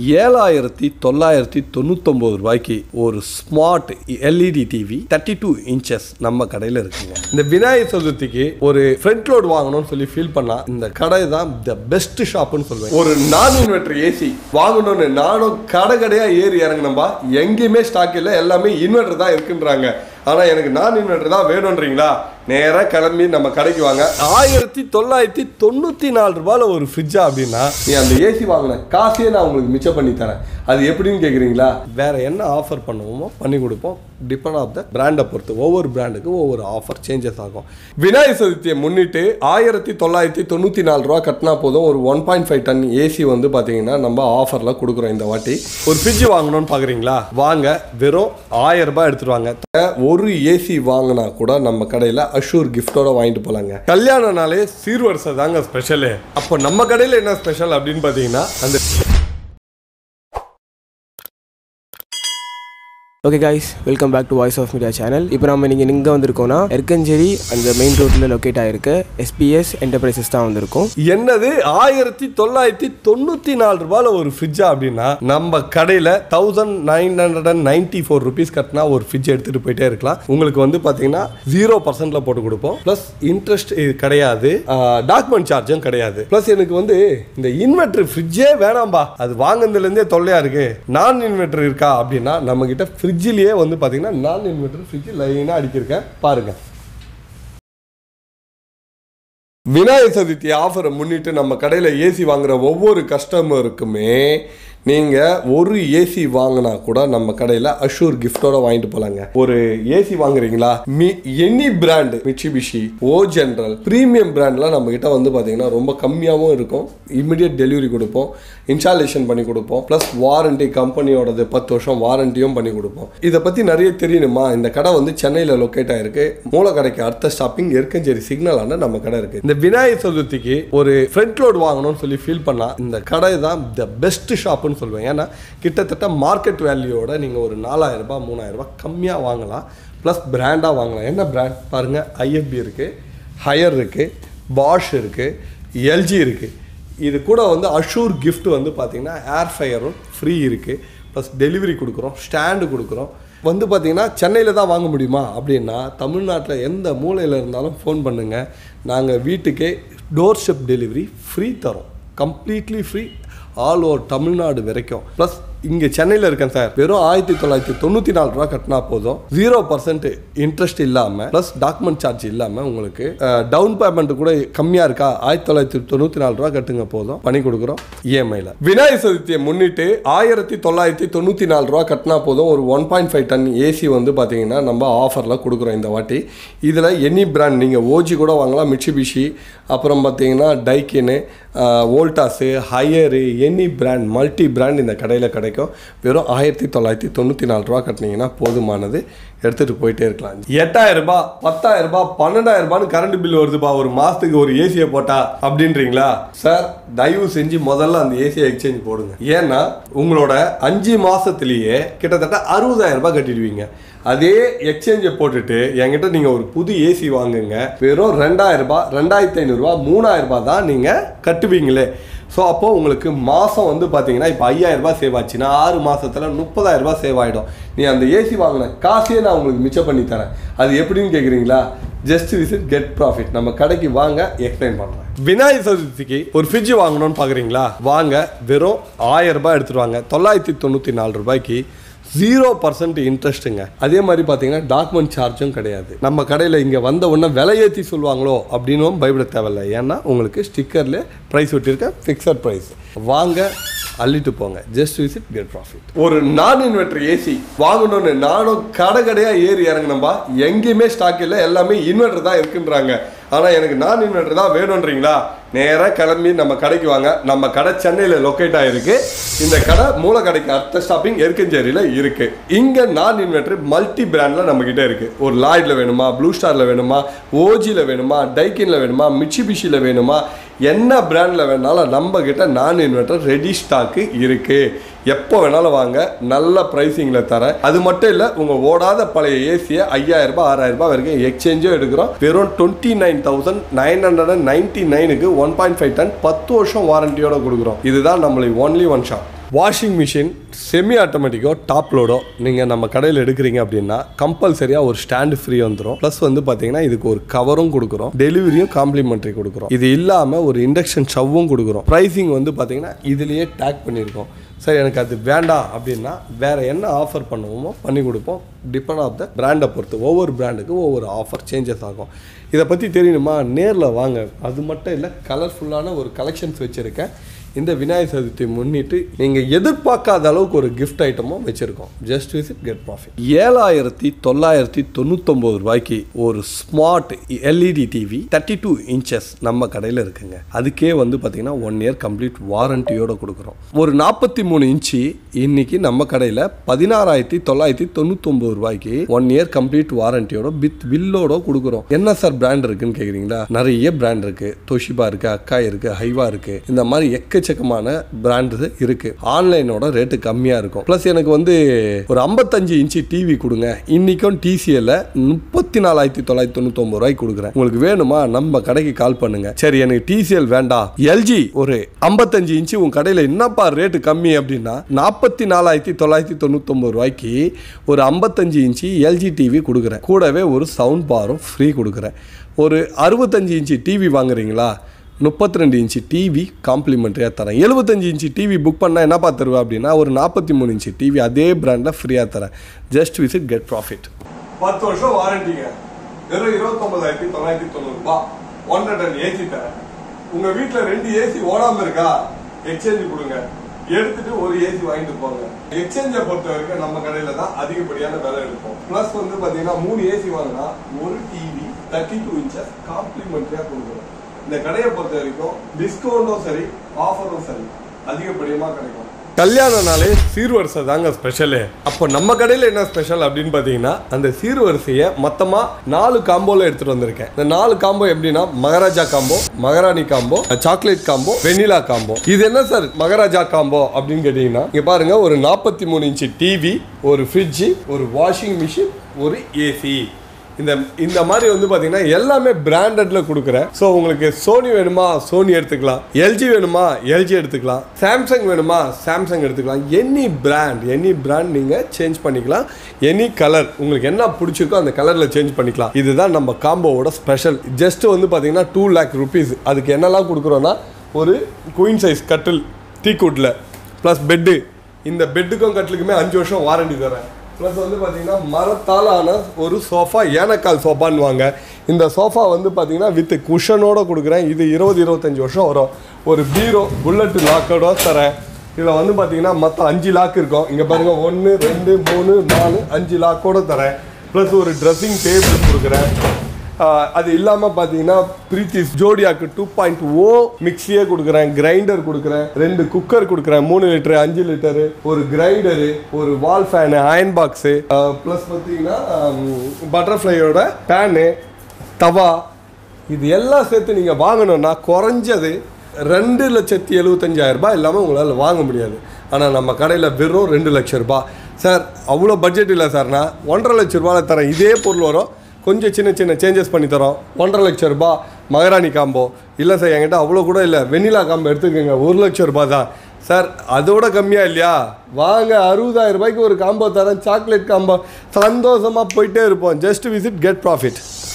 ஏழாயிரத்தி தொள்ளாயிரத்தி தொண்ணூத்தொம்பது ரூபாய்க்கு ஒரு smart LED TV thirty two inches நம்ம கடையில் இருக்குங்க இந்த விநாயகர் சதுர்த்திக்கு ஒரு ஃப்ரண்ட் லோட் வாங்கணும்னு சொல்லி ஃபீல் பண்ணா இந்த கடை தான் த பெஸ்ட் ஷாப்னு சொல்லுவேன் ஒரு நான் இன்வெர்டர் ஏசி வாங்கணும்னு நானும் கடை கடையா ஏறி இறங்கினப்பா எங்கேயுமே ஸ்டாக் இல்லை எல்லாமே இன்வெர்டர் தான் இருக்குன்றாங்க ஆனால் எனக்கு நான் இன்வெர்டர் தான் வேணுன்றீங்களா நேராக கிளம்பி நம்ம கடைக்கு வாங்க ஆயிரத்தி தொள்ளாயிரத்தி தொண்ணூற்றி நாலு ரூபாயில் ஒரு ஃப்ரிட்ஜா அப்படின்னா நீ அந்த ஏசி வாங்கின காசையே நான் உங்களுக்கு மிச்சம் பண்ணி தரேன் அது எப்படின்னு கேட்குறீங்களா வேற என்ன ஆஃபர் பண்ணுவோமோ பண்ணி கொடுப்போம் டிபெண்ட் ஆஃப் த பிராண்டை பொறுத்து ஒவ்வொரு பிராண்டுக்கும் ஒவ்வொரு ஆஃபர் சேஞ்சஸ் ஆகும் விநாயகர் சதுர்த்தியை முன்னிட்டு ஆயிரத்தி தொள்ளாயிரத்தி தொண்ணூற்றி நாலு ரூபா கட்டினா போதும் ஒரு one point five ton AC வந்து பார்த்தீங்கன்னா நம்ம ஆஃபரில் கொடுக்குறோம் இந்த வாட்டி ஒரு ஃப்ரிட்ஜ் வாங்கணும்னு பார்க்குறீங்களா வாங்க வெறும் ஆயிரம் ரூபாய் எடுத்துட்டு வாங்க ஒரு ஏசி வாங்கினா கூட நம்ம கடையில் அஷூர் கிஃப்டோட வாங்கிட்டு போலாங்க கல்யாணனாலே சீர்வரிசை தாங்க ஸ்பெஷலு அப்போ நம்ம கடையில் என்ன ஸ்பெஷல் அப்படின்னு பார்த்தீங்கன்னா அந்த okay guys welcome back to voice of media channel இப்போ நம்ம நீங்கள் இங்கே வந்திருக்கோம்னா எர்க்கஞ்சேரி அந்த மெயின் ரோட்டில் லொக்கேட் ஆகிருக்கு எஸ்பிஎஸ் என்டர்பிரைசஸ் தான் வந்திருக்கோம் என்னது ஆயிரத்தி தொள்ளாயிரத்தி தொண்ணூத்தி நாலு ரூபாயில ஒரு ஃப்ரிட்ஜா அப்படின்னா நம்ம கடையில thousand nine hundred and ninety four rupees கட்டினா ஒரு ஃப்ரிட்ஜ் எடுத்துட்டு போயிட்டே இருக்கலாம் உங்களுக்கு வந்து பாத்தீங்கன்னா ஜீரோ பர்சன்ட்ல போட்டு கொடுப்போம் பிளஸ் இன்ட்ரெஸ்ட் கிடையாது டாக்குமெண்ட் சார்ஜும் கிடையாது பிளஸ் எனக்கு வந்து இந்த இன்வெர்டர் ஃப்ரிட்ஜே வேணாம்பா அது வாங்குனதுல இருந்தே தொல்லையா இருக்கு நான் இன்வெர்டர் இருக்கா அப்படின்னா நம்ம கிட்ட ஃப்ரிட்ஜிலேயே வந்து பாத்தீங்கன்னா நான் இன்வெர்டர் ஃப்ரிட்ஜ் லைனா அடிக்கிருக்கேன் பாருங்க விநாயகர் சதுர்த்தி ஆஃபரை முன்னிட்டு நம்ம கடையில் ஏசி வாங்குற ஒவ்வொரு கஸ்டமருக்குமே நீங்கள் ஒரு ஏசி வாங்கினா கூட நம்ம கடையில் அஷூர் கிஃப்டோட வாங்கிட்டு போகலாங்க ஒரு ஏசி வாங்குறீங்களா மி any brand Mitsubishi O General premium பிராண்ட்லாம் நம்ம கிட்ட வந்து பார்த்தீங்கன்னா ரொம்ப கம்மியாகவும் இருக்கும் இமிடியட் டெலிவரி கொடுப்போம் இன்ஸ்டாலேஷன் பண்ணி கொடுப்போம் ப்ளஸ் வாரண்டி கம்பெனியோடது பத்து வருஷம் வாரண்டியும் பண்ணி கொடுப்போம் இதை பற்றி நிறைய தெரியணுமா இந்த கடை வந்து சென்னையில் லொக்கேட் ஆயிருக்கு மூல கடைக்கு அடுத்த ஸ்டாப்பிங் எருக்கஞ்சேரி சிக்னலான நம்ம கடை இருக்கு இந்த விநாயகர் சதுர்த்திக்கு ஒரு ஃப்ரண்ட் லோட் வாங்கணும்னு சொல்லி ஃபீல் பண்ணா இந்த கடை தான் த பெஸ்ட் ஷாப்னு சொல்லுவேன் ஏன்னா கிட்டத்தட்ட மார்க்கெட் வேல்யூவோட நீங்கள் ஒரு நாலாயிரம் ரூபாய் மூணாயிரம் ரூபாய் கம்மியாக வாங்கலாம் ப்ளஸ் பிராண்டாக வாங்கலாம் என்ன பிராண்ட் பாருங்கள் ஐஎஃப்பி இருக்குது ஹையர் இருக்குது பாஷ் இருக்குது எல்ஜி இருக்குது இது கூட வந்து அஷூர் gift வந்து பார்த்தீங்கன்னா ஏர் ஃபயரும் ஃப்ரீ இருக்குது ப்ளஸ் டெலிவரி கொடுக்குறோம் ஸ்டாண்டு கொடுக்குறோம் வந்து பார்த்தீங்கன்னா சென்னையில் தான் வாங்க முடியுமா அப்படின்னா தமிழ்நாட்டில் எந்த மூலையில் இருந்தாலும் ஃபோன் பண்ணுங்கள் நாங்கள் வீட்டுக்கே டோர் ஸ்டெப் டெலிவரி ஃப்ரீ தரோம் completely free all over Tamil Nadu வரைக்கும் ப்ளஸ் இங்கே சென்னையில் இருக்கேன் சார் வெறும் ஆயிரத்தி தொள்ளாயிரத்தி தொண்ணூற்றி நாலு ரூபா கட்டினா போதும் ஜீரோ பர்சன்ட் இன்ட்ரெஸ்ட் இல்லாமல் ப்ளஸ் டாக்குமெண்ட் சார்ஜ் இல்லாமல் உங்களுக்கு டவுன் பேமெண்ட் கூட கம்மியாக இருக்கா ஆயிரத்தி தொள்ளாயிரத்தி தொண்ணூற்றி நாலு ரூபா கட்டுங்க போதும் பண்ணி கொடுக்குறோம் இஎம்ஐயில் விநாயகர் சதுர்த்தியை முன்னிட்டு ஆயிரத்தி தொள்ளாயிரத்தி தொண்ணூற்றி நாலு ரூபா கட்டினா போதும் ஒரு one point five ton AC வந்து பார்த்தீங்கன்னா நம்ம ஆஃபரில் கொடுக்குறோம் இந்த வாட்டி இதில் எனி பிராண்ட் நீங்கள் ஓஜி கூட வாங்கலாம் மிட்சுபிஷி அப்புறம் பார்த்தீங்கன்னா டைக்கின்னு Voltas Haier any brand multi brand இந்த கடையில் கிடைக்கும் வெறும் ஆயிரத்தி தொள்ளாயிரத்தி தொண்ணூற்றி நாலு ரூபா கட்டினீங்கன்னா போதுமானது எடுத்துகிட்டு போயிட்டே இருக்கலாம் எட்டாயிரம் ரூபாய் பத்தாயிரம் ரூபாய் பன்னெண்டாயிரம் ரூபான்னு கரண்ட் பில் வருதுப்பா ஒரு மாதத்துக்கு ஒரு ஏசியை போட்டா அப்படின்றீங்களா சார் தயவு செஞ்சு முதல்ல அந்த ஏசியை எக்ஸ்சேஞ்ச் போடுங்க ஏன்னா உங்களோட அஞ்சு மாதத்துலேயே கிட்டத்தட்ட அறுபதாயிரம் ரூபாய் கட்டிடுவீங்க அதே எக்ஸ்சேஞ்சை போட்டுட்டு என்கிட்ட நீங்கள் ஒரு புது ஏசி வாங்குங்க வெறும் ரெண்டாயிரம் ரூபாய் ரெண்டாயிரத்தி ஐநூறுரூவா மூணாயிரம் ரூபாய் தான் நீங்கள் கட்டுவீங்களே ஸோ அப்போ உங்களுக்கு மாதம் வந்து பார்த்தீங்கன்னா இப்போ ஐயாயிரம் ரூபாய் சேவ் ஆச்சுன்னா ஆறு மாதத்தில் முப்பதாயிரம் ரூபாய் சேவ் ஆகிடும் நீ அந்த ஏசி வாங்கின காசையே நான் உங்களுக்கு மிச்சம் பண்ணி தரேன் அது எப்படின்னு கேட்குறீங்களா ஜஸ்ட் விசிட் கெட் ப்ராஃபிட் நம்ம கடைக்கு வாங்க எக்ஸ்பிளைன் பண்ணுறேன் விநாயகர் சதுர்த்திக்கு ஒரு ஃப்ரிட்ஜ் வாங்கணும்னு பார்க்குறீங்களா வாங்க வெறும் ஆயிரம் ரூபாய் எடுத்துட்டு வாங்க தொள்ளாயிரத்தி தொண்ணூற்றி நாலு ரூபாய்க்கு ஜீரோ பர்சன்ட் இன்ட்ரெஸ்ட்டுங்க அதே மாதிரி பார்த்தீங்கன்னா டாக்குமெண்ட் சார்ஜும் கிடையாது நம்ம கடையில் இங்கே வந்த உடனே விலை ஏற்றி சொல்லுவாங்களோ அப்படின்னும் பயப்பட தேவையில்லை ஏன்னா உங்களுக்கு ஸ்டிக்கரில் ப்ரைஸ் ஒட்டியிருக்கேன் ஃபிக்ஸட் ப்ரைஸ் வாங்க அள்ளிட்டு போங்க ஜஸ்ட் விசிட் கெட் ப்ராஃபிட் ஒரு நான் இன்வெர்டர் ஏசி வாங்கணும்னு நானும் கடை கடையாக ஏறி இறங்கினப்பா எங்கேயுமே ஸ்டாக் இல்லை எல்லாமே இன்வெர்டர் தான் இருக்குன்றாங்க ஆனால் எனக்கு நான் இன்வெர்டர் தான் வேணுன்றீங்களா நேராக கிளம்பி நம்ம கடைக்கு வாங்க நம்ம கடை சென்னையில் லொக்கேட் ஆகிருக்கு இந்த கடை மூல கடைக்கு அடுத்த ஸ்டாப்பிங் எருக்கஞ்சேரியில் இருக்கு இங்கே நான் இன்வெர்டர் மல்டி பிராண்டில் நம்ம கிட்ட இருக்கு ஒரு லாய்டில் வேணுமா ப்ளூ ஸ்டாரில் வேணுமா ஓஜியில் வேணுமா டைக்கின்ல வேணுமா மிச்சிபிஷியில் வேணுமா என்ன பிராண்டில் வேணாலும் நம்ம கிட்ட நான் இன்வெர்டர் ரெடி ஸ்டாக்கு இருக்கு எப்போ வேணாலும் வாங்க நல்ல ப்ரைஸிங்கில் தரேன் அது மட்டும் இல்லை உங்கள் ஓடாத பழைய ஏசியை ஐயாயிரம் ரூபாய் ஆறாயிரம் ரூபாய் வரைக்கும் எக்ஸ்சேஞ்சும் எடுக்கிறோம் வெறும் twenty nine thousand nine hundred and ninety நைனுக்கு ஒன் பாயிண்ட் ஃபைவ் டன் பத்து வருஷம் வாரண்டியோட கொடுக்குறோம் இதுதான் நம்மளை only one shop washing machine semi ஆட்டோமேட்டிக்கோ டாப் லோடோ நீங்கள் நம்ம கடையில் எடுக்கிறீங்க அப்படின்னா கம்பல்சரியாக ஒரு ஸ்டாண்டு ஃப்ரீ வந்துடும் ப்ளஸ் வந்து பார்த்தீங்கன்னா இதுக்கு ஒரு கவரும் கொடுக்குறோம் டெலிவரியும் காம்ப்ளிமெண்ட்ரி கொடுக்குறோம் இது இல்லாமல் ஒரு இண்டக்ஷன் ஸ்டவ்வும் கொடுக்குறோம் ப்ரைஸிங் வந்து பார்த்தீங்கன்னா இதுலேயே டேக் பண்ணியிருக்கோம் சார் எனக்கு அது வேண்டாம் அப்படின்னா வேற என்ன ஆஃபர் பண்ணுவோமோ பண்ணி கொடுப்போம் டிபெண்ட் ஆஃப் த பிராண்டை பொறுத்து ஒவ்வொரு பிராண்டுக்கும் ஒவ்வொரு ஆஃபர் சேஞ்சஸ் ஆகும் இதை பற்றி தெரியணுமா நேரில் வாங்க அது மட்டும் இல்லை கலர்ஃபுல்லான ஒரு கலெக்ஷன்ஸ் வச்சுருக்கேன் இந்த விநாயகர் சதுர்த்தி முன்னிட்டு நீங்கள் எதிர்பார்க்காத அளவுக்கு ஒரு கிஃப்ட் ஐட்டமும் வச்சுருக்கோம் ஜஸ்ட் விசிட் கெட் ப்ராஃபிட் ஏழாயிரத்தி தொள்ளாயிரத்தி தொண்ணூத்தொம்பது ரூபாய்க்கு ஒரு smart LED TV thirty two inches நம்ம கடையில் இருக்குங்க அதுக்கே வந்து பார்த்தீங்கன்னா ஒன் இயர் கம்ப்ளீட் வாரண்டியோட கொடுக்குறோம் ஒரு நாற்பத்தி மூணு இன்ச்சு இன்னைக்கு நம்ம கடையில் பதினாறாயிரத்தி தொள்ளாயிரத்தி தொண்ணூத்தொம்பது ரூபாய்க்கு ஒன் இயர் கம்ப்ளீட் வாரண்டியோட வித் பில்லோட கொடுக்குறோம் என்ன சார் பிராண்ட் இருக்குன்னு கேட்குறீங்களா நிறைய பிராண்ட் இருக்கு தொஷிபா இருக்கு அக்கா இருக்கு ஹைவா இருக்கு இந்த மாதிரி எக்கச்சக்கமான பிராண்டு இருக்கு ஆன்லைனோட ரேட்டு கம்மியா இருக்கும் ப்ளஸ் எனக்கு வந்து ஒரு ஐம்பத்தஞ்சு இன்ச்சு டிவி கொடுங்க இன்னைக்கும் டிசிஎல்ல முப்பத்தி நாலாயிரத்தி தொள்ளாயிரத்தி தொண்ணூத்தொம்பது ரூபாய்க்கு கொடுக்குறேன் உங்களுக்கு வேணுமா நம்ம கடைக்கு கால் பண்ணுங்க சரி எனக்கு டிசிஎல் வேண்டாம் எல்ஜி ஒரு ஐம்பத்தஞ்சு இன்ச்சு உன் கடையில் என்னப்பா ரேட்டு கம்மி அப்படின்னா நாற்பத்தி நாலாயிரத்தி தொள்ளாயிரத்தி தொண்ணூத்தொம்பது ரூபாய்க்கு ஒரு ஐம்பத்தஞ்சு இன்ச்சு எல்ஜி டிவி கொடுக்குறேன் கூடவே ஒரு சவுண்ட் பாரும் ஃப்ரீ கொடுக்குறேன் ஒரு அறுபத்தஞ்சு இன்ச்சு டிவி வாங்குறீங்களா முப்பத்தி ரெண்டு இன்ச்சு டிவி காம்ப்ளிமெண்ட்ரியாக தரேன் எழுபத்தஞ்சு இன்ச்சு டிவி புக் பண்ணால் என்னப்பா தருவேன் அப்படின்னா ஒரு நாற்பத்தி மூணு இன்ச்சு டிவி அதே பிராண்டில் ஃப்ரீயாக தரேன் ஜஸ்ட் விசிட் கெட் ப்ராஃபிட் பத்து வருஷம் வாரண்டிங்க வெறும் இருபத்தொன்பதாயிரத்தி தொள்ளாயிரத்தி தொண்ணூறுபா ஒன்றரை டன் ஏசி தரேன் உங்க வீட்டில் ரெண்டு ஏசி ஓடாம இருக்கா எக்ஸ்சேஞ்ச் கொடுங்க எடுத்துட்டு ஒரு ஏசி வாங்கிட்டு போங்க எக்ஸ்சேஞ்சை பொறுத்த வரைக்கும் நம்ம கடையில தான் அதிகப்படியான விலை எடுப்போம் பிளஸ் வந்து பாத்தீங்கன்னா மூணு ஏசி வாங்கினா ஒரு டிவி தேர்ட்டி டூ இன்ச்சஸ் காம்ப்ளிமெண்ட்ரியா கொடுக்குறோம் இந்த கடையை பொறுத்த வரைக்கும் டிஸ்கவுண்டும் சரி ஆஃபரும் சரி அதிகப்படியமா கிடைக்கும் கல்யாணனாலே சீர்வரிசை தாங்க ஸ்பெஷலு அப்போ நம்ம கடையில் என்ன ஸ்பெஷல் அப்படின்னு பார்த்தீங்கன்னா அந்த சீர்வரிசையை மொத்தமாக நாலு காம்போல எடுத்துட்டு வந்திருக்கேன் இந்த நாலு காம்போ எப்படின்னா Maharaja combo Maharani combo chocolate combo vanilla combo இது என்ன சார் மகாராஜா காம்போ அப்படின்னு கேட்டிங்கன்னா இங்கே பாருங்க ஒரு நாற்பத்தி மூணு இன்ச்சு டிவி ஒரு ஃப்ரிட்ஜு ஒரு வாஷிங் மிஷின் ஒரு ஏசி இந்த இந்த மாதிரி வந்து பார்த்தீங்கன்னா எல்லாமே பிராண்டட்ல கொடுக்குறேன் ஸோ உங்களுக்கு சோனி வேணுமா சோனி எடுத்துக்கலாம் எல்ஜி வேணுமா எல்ஜி எடுத்துக்கலாம் சாம்சங் வேணுமா சாம்சங் எடுத்துக்கலாம் எனி பிராண்ட் எனி பிராண்ட் நீங்கள் சேஞ்ச் பண்ணிக்கலாம் எனி கலர் உங்களுக்கு என்ன பிடிச்சிருக்கோ அந்த கலரில் சேஞ்ச் பண்ணிக்கலாம் இதுதான் நம்ம காம்போவோட ஸ்பெஷல் ஜஸ்ட் வந்து பார்த்தீங்கன்னா டூ லேக் ருபீஸ் அதுக்கு என்னெல்லாம் கொடுக்குறோன்னா ஒரு குயின் சைஸ் கட்டில் டீக்குட்டில் ப்ளஸ் பெட்டு இந்த பெட்டுக்கும் கட்டிலுக்குமே அஞ்சு வருஷம் வாரண்டி தரேன் ப்ளஸ் வந்து பார்த்தீங்கன்னா மரத்தால் ஆன ஒரு சோஃபா ஏனக்கால் சோஃபான்னு வாங்க இந்த சோஃபா வந்து பார்த்தீங்கன்னா வித் குஷனோட கொடுக்குறேன் இது இருபது இருபத்தஞ்சி வருஷம் வரும் ஒரு பீரோ புல்லட் லாக்கோட தரேன் இதில் வந்து பார்த்தீங்கன்னா மொத்தம் அஞ்சு லாக் இருக்கும் இங்கே பாருங்கள் ஒன்று ரெண்டு மூணு நாலு அஞ்சு லாக்கோட தரேன் ப்ளஸ் ஒரு ட்ரெஸ்ஸிங் டேபிள் கொடுக்குறேன் ஆஹ் அது இல்லாமல் பார்த்தீங்கன்னா பிரீத்திஸ் ஜோடியாக்கு டூ பாயிண்ட் ஓ மிக்சியே கொடுக்குறேன் கிரைண்டர் கொடுக்குறேன் ரெண்டு குக்கர் கொடுக்குறேன் மூணு லிட்டரு அஞ்சு லிட்டரு ஒரு கிரைண்டரு ஒரு wall fan iron box plus பார்த்தீங்கன்னா பட்டர்ஃப்ளையோட பேனு தவா இது எல்லாம் சேர்த்து நீங்கள் வாங்கணும்னா குறைஞ்சது ரெண்டு லட்சத்தி எழுபத்தஞ்சாயிரம் ரூபாய் இல்லாமல் உங்களால் வாங்க முடியாது ஆனால் நம்ம கடையில் வெறும் ரெண்டு லட்சம் ரூபாய் சார் அவ்வளோ பட்ஜெட் இல்லை சார்னா ஒன்றரை லட்ச ரூபாயில் தரேன் இதே பொருள் வரும் கொஞ்சம் சின்ன சின்ன சேஞ்சஸ் பண்ணி தரோம் ஒன்றரை லட்ச ரூபாய் மகாராணி காம்போ இல்லை சார் என்கிட்ட அவ்வளோ கூட இல்லை வெண்ணிலா காம்போ எடுத்துக்கோங்க ஒரு லட்ச ரூபாய் தான் சார் அதோட கம்மியாக இல்லையா வாங்க அறுபதாயிரம் ரூபாய்க்கு ஒரு காம்போ தரேன் சாக்லேட் காம்போ சந்தோஷமாக போயிட்டே இருப்போம் ஜஸ்ட் விசிட் கெட் ப்ராஃபிட்